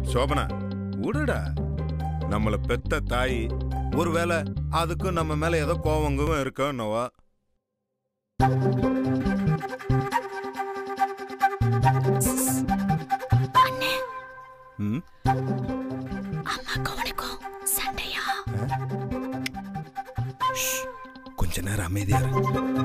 சோபனா விடுடா நம்மள பெத்த தாய் ஒருவேளை அதுக்கும் நம்ம மேல ஏதோ கோவங்கவும் இருக்கோ என்னவோ அண்ணே ம் அம்மாக்கும் உனக்கும் சண்டையா கொஞ்ச நேரம் அமைதியா இரு.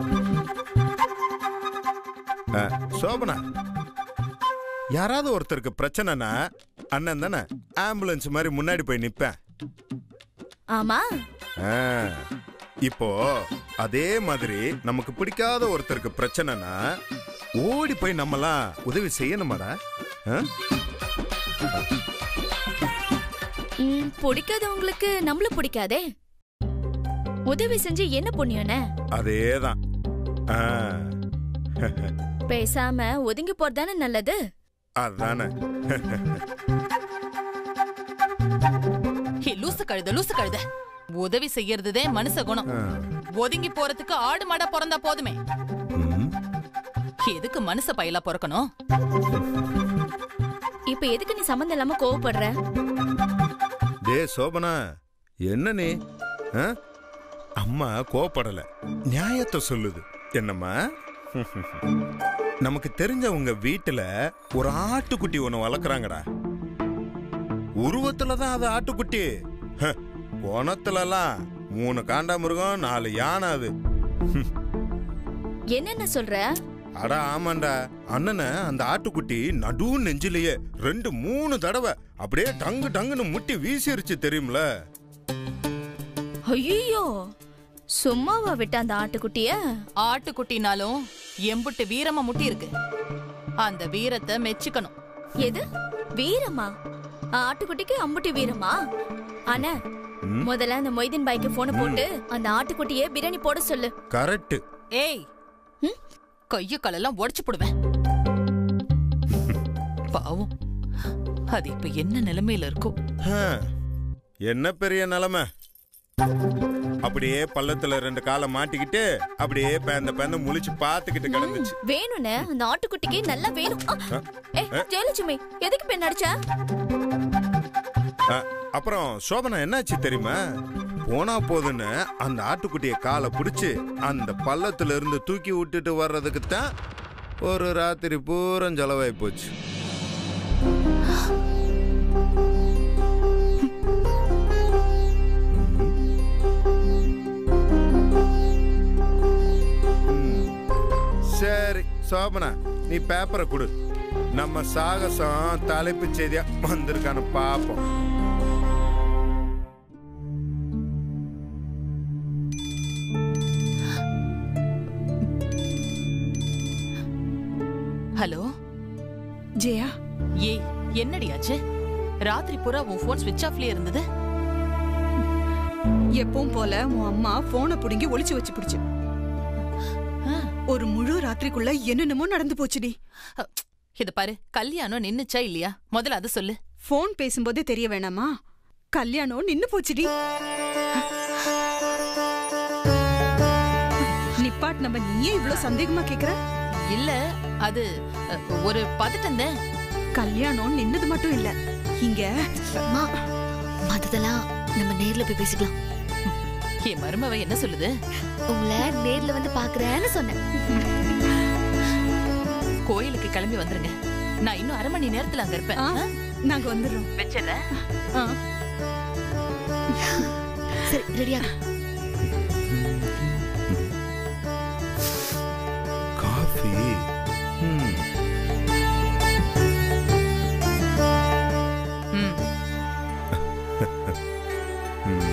ஆ, சோபனா யாராவது ஒருத்தருக்கு பிரச்சனைனா அண்ணன் தானே ஆம்புலன்ஸ் மாதிரி முன்னாடி போய் நிப்பேன் ஆமா ஆ, இப்போ அதே மாதிரி நமக்கு பிடிக்காத ஒருத்தருக்கு பிரச்சனைனா ஓடி போய் நம்மலாம் உதவி செய்யணுமாடா ஆ? ம், பிடிக்காதவங்களுக்கு நம்மள பிடிக்காதே உதவி செஞ்சு என்ன புண்ணியம்னே அதேதான் ஆ, பேசாம ஒதுங்கி போறதானே நல்லது அதானே ஹே லூசு கழுத லூசு கழுத உதவி செய்யறதுதே மனுஷ குணம் ஆ. ஒதுங்கி போறதுக்கு ஆடு மாடா பிறந்தா போதுமே ம். எதுக்கு மனுஷ பயலா பிறக்கணும் இப்ப எதுக்கு நீ சம்மந்தம் இல்லாம கோவப்படுற டே சோபனா என்ன நீ ஆ? அம்மா கோவப்படல நியாயத்தை சொல்லுது என்னம்மா நமக்கு தெரிஞ்சவங்க வீட்டுல ஒரு ஆட்டுக்குட்டி ஒண்ணு வளர்க்குறாங்கடா உருவத்துல தான் அது ஆட்டுக்குட்டி ஹ, குணத்துலலாம் மூணு காண்டாமிருகம் நாலு யானை அது என்னென்ன சொல்ற அட ஆமாண்டா அண்ணனை அந்த ஆட்டுக்குட்டி நடு நெஞ்சிலேயே ரெண்டு மூணு தடவை அப்படியே டங்கு டங்குன்னு முட்டி வீசிருச்சு தெரியும்ல ஐயோ சும்மாவா விட்ட அந்த ஆட்டுக்குட்டிய ஆட்டுக்குட்டினாலும் எம்புட்டு வீரமா முட்டி இருக்கு அந்த வீரத்தை மெச்சுக்கணும் எது வீரமா ஆட்டுக்குட்டிக்கு அம்புட்டி வீரமா அண்ணா ம். முதல்ல அந்த மொய்தீன் பாய்க்கு போன போட்டு அந்த ஆட்டுக்குட்டியே பிரியாணி போட சொல்லு கரெக்ட் ஏய் ம்? கைய காலெல்லாம் உடைச்சு போடுவேன் பாவம் அது இப்ப என்ன நிலைமையில இருக்கும் என்ன பெரிய நிலைமை அப்படியே பள்ளத்துல ரெண்டு காலை மாட்டிக்கிட்டு அப்படியே பேந்த பேந்த முழிச்சு பார்த்துக்கிட்டு கிடந்துச்சு வேணும்னே அந்த ஆட்டுக்குட்டிக்கு நல்லா வேணும் ஆ! ஏய் ஜெயலட்சுமி எதுக்கு பெண் அடிச்ச அ, அப்புறம் சோபனா என்னாச்சு தெரியுமா போனா போதுன்னு அந்த ஆட்டுக்குட்டிய காலை பிடிச்சு அந்த பள்ளத்துல இருந்து தூக்கி விட்டுட்டு வர்றதுக்கு தான் ஒரு ராத்திரி பூரம் செலவாய் போச்சு ம். சரி சோபனா நீ பேப்பரை கொடு நம்ம சாகசம் தலைப்பு செய்தியா வந்திருக்கான்னு பாப்போம் ஹலோ ஜெயா ஏய் என்னடியாச்சு ராத்திரி பூரா உன் போன் ஸ்விட்ச் ஆஃப்லயே இருந்தது எப்பவும் போல உன் அம்மா போனை புடுங்கி ஒளிச்சு வச்சு பிடிச்சு ஆ, ஒரு முழு ராத்திரிக்குள்ள என்னென்னமோ நடந்து போச்சுடி அ, இத பாரு கல்யாணம் நின்னுச்சா இல்லையா முதல்ல அது சொல்லு போன் பேசும்போதே தெரிய வேணாமா கல்யாணம் நின்னு போச்சுடி நிப்பாட் நம்ம நீயே இவ்ளோ சந்தேகமா கேக்குற இல்ல அது அ, ஒரு பதட்டம் தான் கல்யாணம் நின்னது மட்டும் இல்ல இங்க அம்மா மத்ததெல்லாம் நம்ம நேர்ல போய் பேசிக்கலாம் என் மருமவ என்ன சொல்லுது உங்களை நேர்ல வந்து பாக்குறேன்னு சொன்னேன் கோயிலுக்கு கிளம்பி வந்துருங்க நான் இன்னும் அரை மணி நேரத்துல அங்க இருப்பேன் ஆ, ஆ? நாங்க வந்துடுறோம் வச்சிடுறேன் ஆ. சரி ரெடியா காஃபி ம், ம். ம்.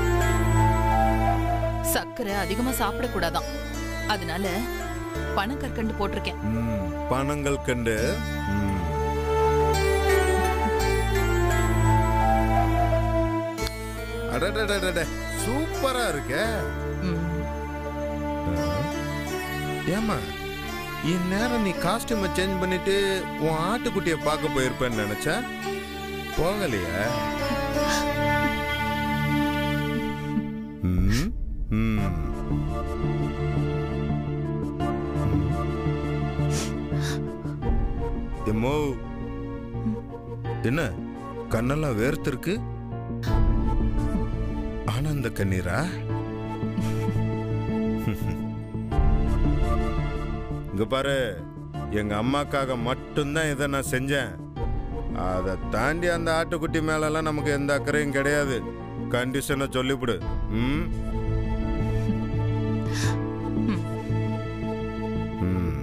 சர்க்கரை அதிகமா சாப்பிடக்கூடாதாம் அதனால பனங்கற்கண்டு போட்டிருக்கேன் ம், பனங்கள் கண்டு ம். அடடடடட, சூப்பரா இருக்க ம். ஏமா இந்நேரம் நீ காஸ்டியூமை சேஞ்ச் பண்ணிட்டு உன் ஆட்டுக்குட்டியை பார்க்க போயிருப்பேன்னு நினைச்சா போகலையா ம், ம். எம்மோ என்ன கண்ணெல்லாம் வேர்த்திருக்கு ஆனந்த கண்ணீரா இங்க பாரு எங்க அம்மாக்காக மட்டும்தான் இதை நான் செஞ்சேன் அதை தாண்டி அந்த ஆட்டுக்குட்டி மேலெல்லாம் நமக்கு எந்த அக்கறையும் கிடையாது கண்டிஷனை சொல்லிவிடு ம் ம்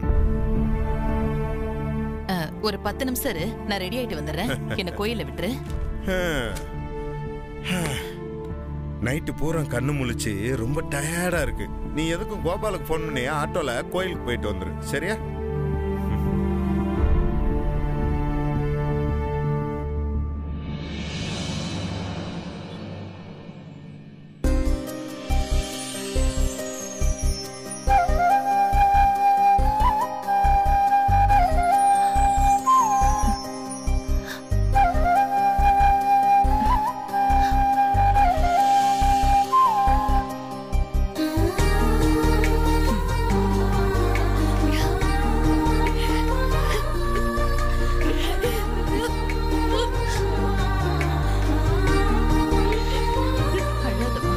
அஹ், ஒரு பத்து நிமிஷம் இரு நான் ரெடி ஆயிட்டு வந்துடுறேன் என்ன கோயில்ல விட்டுரு நைட்டு பூரா கண்ணு முழிச்சு ரொம்ப டயர்டா இருக்கு நீ எதுக்கும் கோபாலுக்கு ஃபோன் பண்ணி ஆட்டோல கோயிலுக்கு போயிட்டு வந்துரு சரியா அழாதம்மா.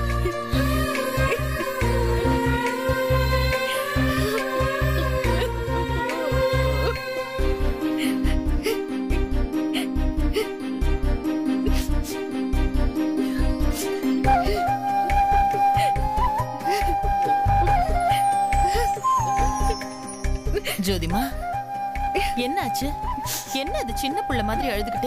ஜோதிமா என்னாச்சு என்ன அது சின்ன புள்ள மாதிரி அழுதுகிட்டு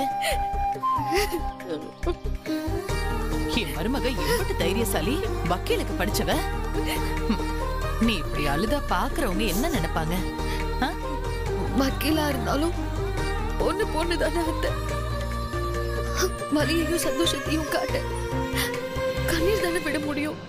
என் மருமக எவ்வளவு தைரியசாலி வக்கீலுக்கு படிச்சவ ம், நீ இப்படி அழுதா பாக்குறவங்க என்ன நினைப்பாங்க ஆ? வக்கீலா இருந்தாலும் பொண்ணு பொண்ணு தானே அத்தை வலியையும் சந்தோஷத்தையும் காட்ட கண்ணீர் தானே விட முடியும்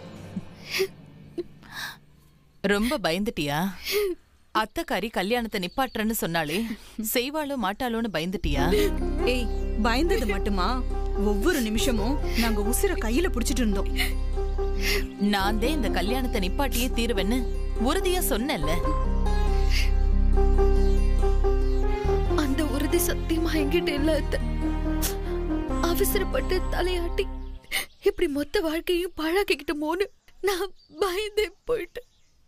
ரொம்ப பயந்துட்டியா அத்தைக்காரி கல்யாணத்தை நிப்பாட்டுறேன்னு சொன்னாலே செய்வாளோ மாட்டாளோன்னு பயந்துட்டியா ஏய் பயந்தது மட்டுமா ஒவ்வொரு நிமிஷமும் நாங்க உசுர கையில புடிச்சிட்டு இருந்தோம் நான் தான் இந்த கல்யாணத்தை நிப்பாட்டியே தீருவேன்னு உறுதியா சொன்னேன்ல அந்த உறுதி சத்தியமா என்கிட்ட இல்ல அத்தை அவசரப்பட்டு தலையாட்டி இப்படி மொத்த வாழ்க்கையும் பாழாக்கிக்கிட்டோமோன்னு நான் பயந்தே போயிட்டேன்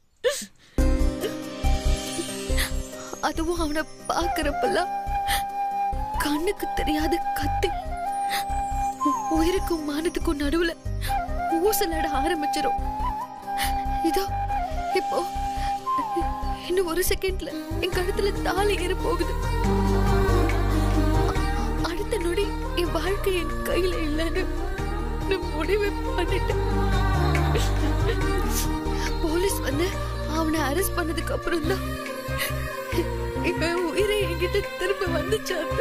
அதுவும் அவனை பாக்குறப்பெல்லாம் கண்ணுக்கு தெரியாத கத்தி உ- உயிருக்கும் மானத்துக்கும் நடுவுல ஊசலாட ஆரம்பிச்சிரும் இதோ இப்போ இன்னும் ஒரு செகண்ட்ல என் கழுத்துல தாலி ஏற போகுது அ- அடுத்த நொடி என் வாழ்க்கை என் கையில இல்லைன்னு நான் முடிவு பண்ணிட்டேன் போலீஸ் வந்து அவனை அரெஸ்ட் பண்ணதுக்கு அப்புறம் தான் என் உயிரை என்கிட்ட திரும்ப வந்துச்சாங்க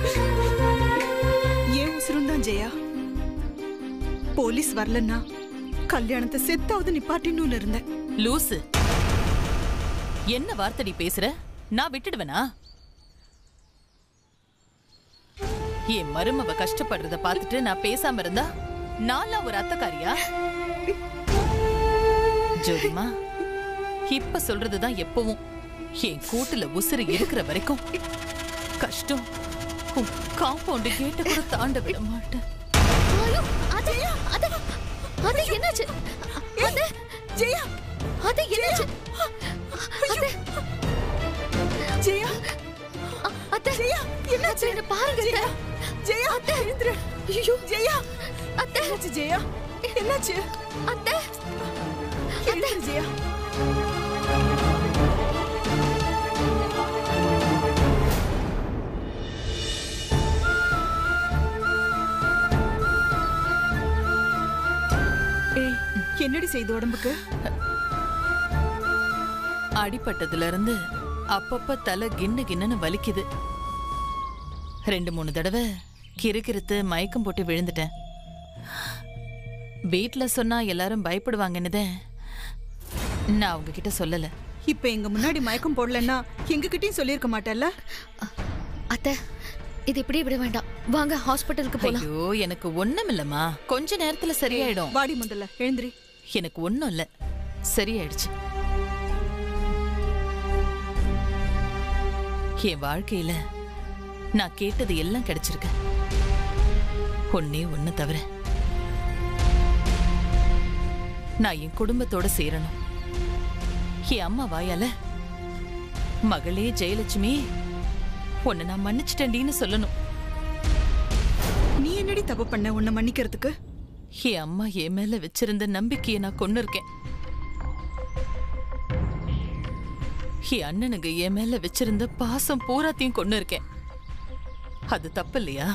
ஏன் உசுரும் தான் ஜெயா போலீஸ் வரலன்னா கல்யாணத்தை செத்தாவது நிப்பாட்டின்னு இருந்தேன் லூசு என்ன வார்த்தடி பேசுற நான் விட்டுடுவேனா என் மருமவ கஷ்டப்படுறத பார்த்துட்டு நான் பேசாம இருந்தா நான்லாம் ஒரு அத்தக்காரியா ஜோதிமா இப்ப சொல்றதுதான் எப்பவும் என் கூட்டுல உசுறு இருக்கிற வரைக்கும் கஷ்டம் உன் காம்பவுண்ட் கேட்ட கூட தாண்ட விட மாட்டேன் ஐயோ, அது அது அது என்னாச்சு அது ஜெயா அது என்னாச்சு அது ஜெயா அ- அத்தை ஜெயா என்னாச்சு என்ன பாருங்க அத்தை. ஜெயா எழுந்துரு ஐயோ ஜெயா அத்தை என்னாச்சு ஜெயா என்னாச்சு அத்தை எழுந்துரு ஜெயா ஏய் என்னடி செய்து உடம்புக்கு அடிபட்டதுல இருந்து அப்பப்ப தலை கிண்ணு கிண்ணுன்னு வலிக்குது ரெண்டு மூணு தடவை கிறுகிறுத்து மயக்கம் போட்டு விழுந்துட்டேன் வீட்ல சொன்னா எல்லாரும் பயப்படுவாங்கன்னுதே நான் அவங்க கிட்ட சொல்லல இப்ப எங்க முன்னாடி மயக்கம் போடலன்னா எங்க கிட்டயும் சொல்லியிருக்க மாட்டல்ல அ- அத்தை இது இப்படியே விட வேண்டாம் வாங்க ஹாஸ்பிட்டலுக்கு போலாம் ஐயோ எனக்கு ஒண்ணும் இல்லம்மா கொஞ்ச நேரத்துல சரியாயிடும் வாடி முதல்ல எழுந்திரி எனக்கு ஒண்ணும் இல்ல சரியாயிடுச்சு என் வாழ்க்கையில நான் கேட்டது எல்லாம் கிடைச்சிருக்கு ஒன்னே ஒண்ணு தவிர நான் என் குடும்பத்தோட சேரணும் என் அம்மா வாயால மகளே ஜெயலட்சுமி உன்னை நான் மன்னிச்சிட்டேன்டின்னு சொல்லணும் நீ என்னடி தப்பு பண்ண உன்னை மன்னிக்கிறதுக்கு என் அம்மா என் மேல வச்சிருந்த நம்பிக்கையை நான் கொண்டு இருக்கேன் என் அண்ணனுக்கு என் மேல வச்சிருந்த பாசம் பூராத்தையும் கொண்டு இருக்கேன் அது தப்பு இல்லையா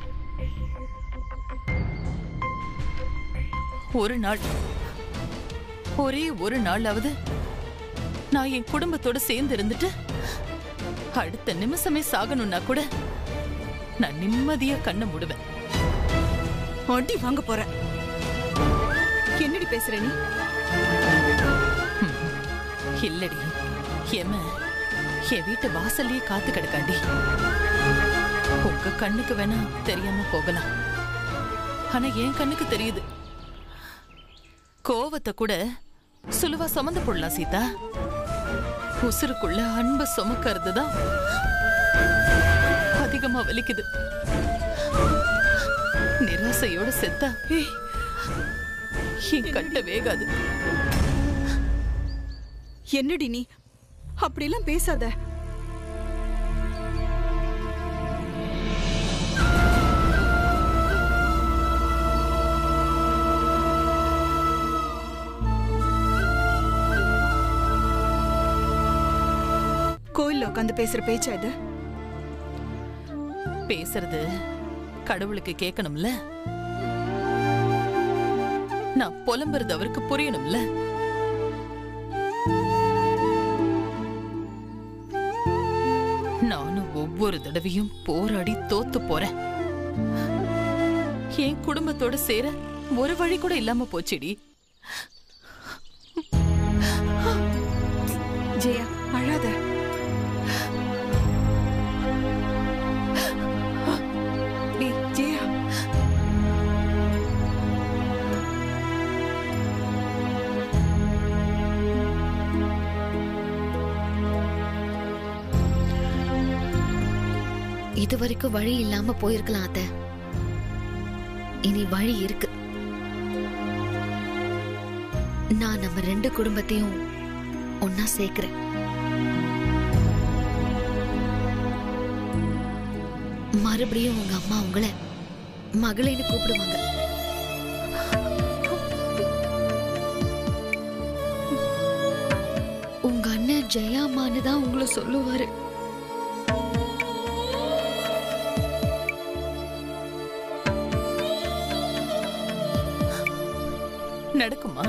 ஒரு நாள் ஒரே ஒரு நாளாவது நான் என் குடும்பத்தோட சேர்ந்து இருந்துட்டு அடுத்த நிமிஷமே சாகணும்னா கூட நான் நிம்மதியா கண்ணை மூடுவேன் அடி வாங்க போற என்னடி பேசுற நீ இல்லடி எம என் வீட்டு வாசல்லயே காத்து கிடக்காண்டி உங்க கண்ணுக்கு வேணா தெரியாம போகலாம் ஆனா என் கண்ணுக்கு தெரியுது கோவத்தை கூட சுலுவா சுமந்து போடலாம் சீதா உசுருக்குள்ள அன்பை சுமக்கிறது தான் அதிகமா வலிக்குது நிராசையோட செத்தா ஏய், என் கட்ட வேகாது என்னடி நீ அப்படிலாம் பேசாத கோயில்ல உட்காந்து பேசுற பேச்சா இது பேசுறது கடவுளுக்கு கேட்கணும்ல நான் புலம்புறது அவருக்கு புரியணும்ல நானும் ஒவ்வொரு தடவையும் போராடி தோத்து போறேன் என் குடும்பத்தோட சேர ஒரு வழி கூட இல்லாம போச்சுடி ஜெயா அழாத டேய், ஜெயா இது வரைக்கும் வழி இல்லாம போயிருக்கலாம் அத்த இனி வழி இருக்கு நான் நம்ம ரெண்டு குடும்பத்தையும் ஒன்னா சேர்க்கிறேன் மறுபடியும் உங்க அம்மா உங்களை மகளேன்னு கூப்பிடுவாங்க உங்க அண்ணன் ஜெயாமான்னு தான் உங்களை சொல்லுவாரு நடக்குமா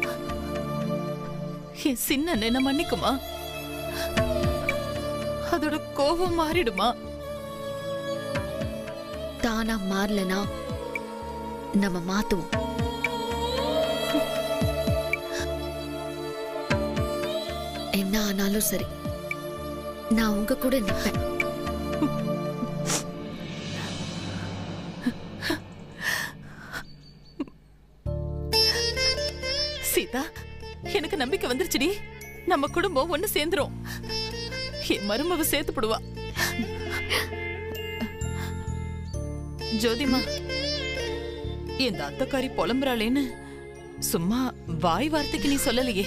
என் சின்ன என்ன மன்னிக்குமா அதோட கோபம் மாறிடுமா தானா மாறலனா நம்ம மாத்துவோம் என்ன ஆனாலும் சரி நான் உங்க கூட நிப்பேன் சீதா எனக்கு நம்பிக்கை வந்துருச்சுடி நம்ம குடும்பம் ஒண்ணு சேர்ந்துரும் என் மருமவ சேர்த்து போடுவா ஜோதிமா இந்த அத்தக்காரி புலம்புறாளேன்னு சும்மா வாய் வார்த்தைக்கு நீ சொல்லலையே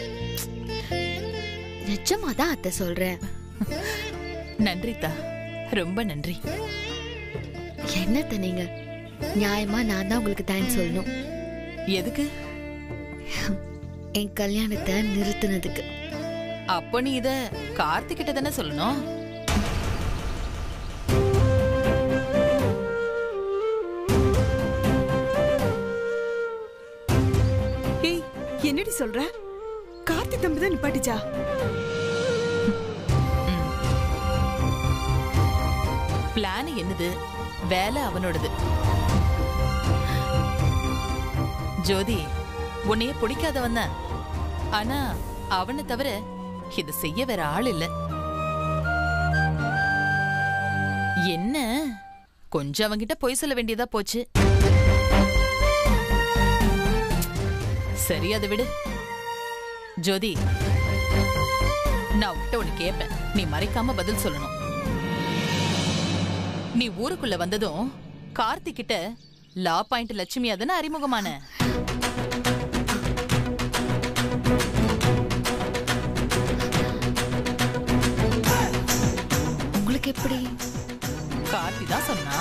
நிஜமா தான் அத்தை சொல்றேன் நன்றிதா ரொம்ப நன்றி என்னத்த நீங்க நியாயமா நான் தான் உங்களுக்கு தேங்க்ஸ் சொல்லணும் எதுக்கு என் கல்யாணத்தை நிறுத்தினதுக்கு அப்போ நீ இத கார்த்திகிட்ட தானே சொல்லணும் ஏய் என்னடி சொல்ற கார்த்தி தம்பி தான் நிப்பாட்டிச்சா பிளான் என்னது வேலை அவனோடது ஜோதி உன்னைய பிடிக்காதவன் தான் ஆனா அவனை தவிர இது செய்ய வேற ஆள் இல்ல என்ன கொஞ்சம் அவன்கிட்ட பொய் சொல்ல வேண்டியதா போச்சு சரி அதை விடு ஜோதி நான் உன்கிட்ட ஒண்ணு கேட்பேன் நீ மறைக்காம பதில் சொல்லணும் நீ ஊருக்குள்ள வந்ததும் கார்த்திக் கிட்ட லா பாயிண்ட் லட்சுமி தானே அறிமுகமான உங்களுக்கு எப்படி கார்த்தி தான் சொன்னா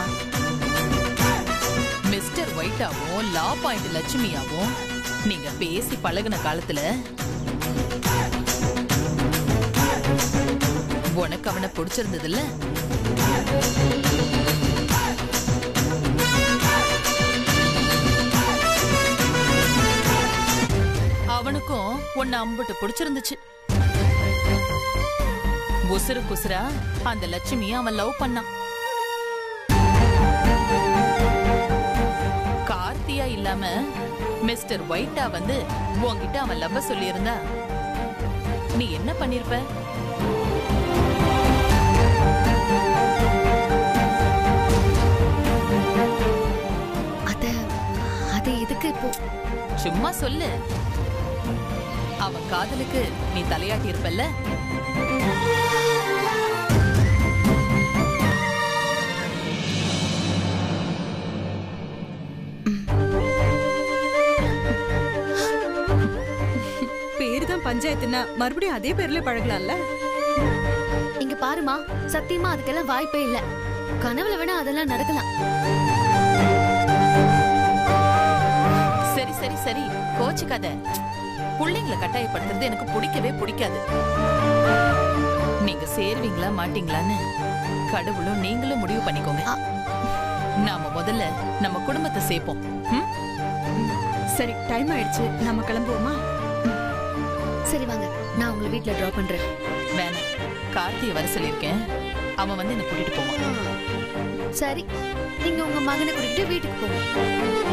மிஸ்டர் ஒயிட்டாவும் லா பாயிண்ட் லட்சுமியாவும் நீங்க பேசி பழகுன காலத்துல உனக்கு அவனை பிடிச்சிருந்ததுல்ல அவனுக்கும் உன்னை அம்புட்டு பிடிச்சிருந்துச்சு உசுறு குசுரா அந்த லட்சுமிய அவன் லவ் பண்ணான் கார்த்தியா இல்லாம மிஸ்டர் ஒயிட்டா வந்து உன்கிட்ட அவன் லவ்வ சொல்லியிருந்தா நீ என்ன பண்ணிருப்ப அத அது எதுக்கு இப்போ சும்மா சொல்லு அவன் காதலுக்கு நீ தலையாட்டி இருப்பல்ல பேரு தான் பஞ்சாயத்துனா மறுபடியும் அதே பேர்ல பழகலாம்ல இங்க பாருமா சத்தியமா அதுக்கெல்லாம் வாய்ப்பே இல்ல கனவுல வேணா அதெல்லாம் நடக்கலாம் சரி சரி சரி கோச்சுக்காத புள்ளைங்களை கட்டாயப்படுத்துறது எனக்கு பிடிக்கவே பிடிக்காது நீங்க சேருவீங்களா மாட்டீங்களான்னு கடவுளும் நீங்களும் முடிவு பண்ணிக்கோங்க ஆ. நாம முதல்ல நம்ம குடும்பத்தை சேர்ப்போம் ம்? சரி டைம் ஆயிடுச்சு நம்ம கிளம்புவோமா சரி வாங்க நான் உங்களை வீட்ல டிராப் பண்றேன் வேணாம் கார்த்தியை வர சொல்லியிருக்கேன் அவன் வந்து என்ன கூட்டிட்டு போவான் சரி நீங்க உங்க மகனை கூட்டிட்டு வீட்டுக்கு போங்க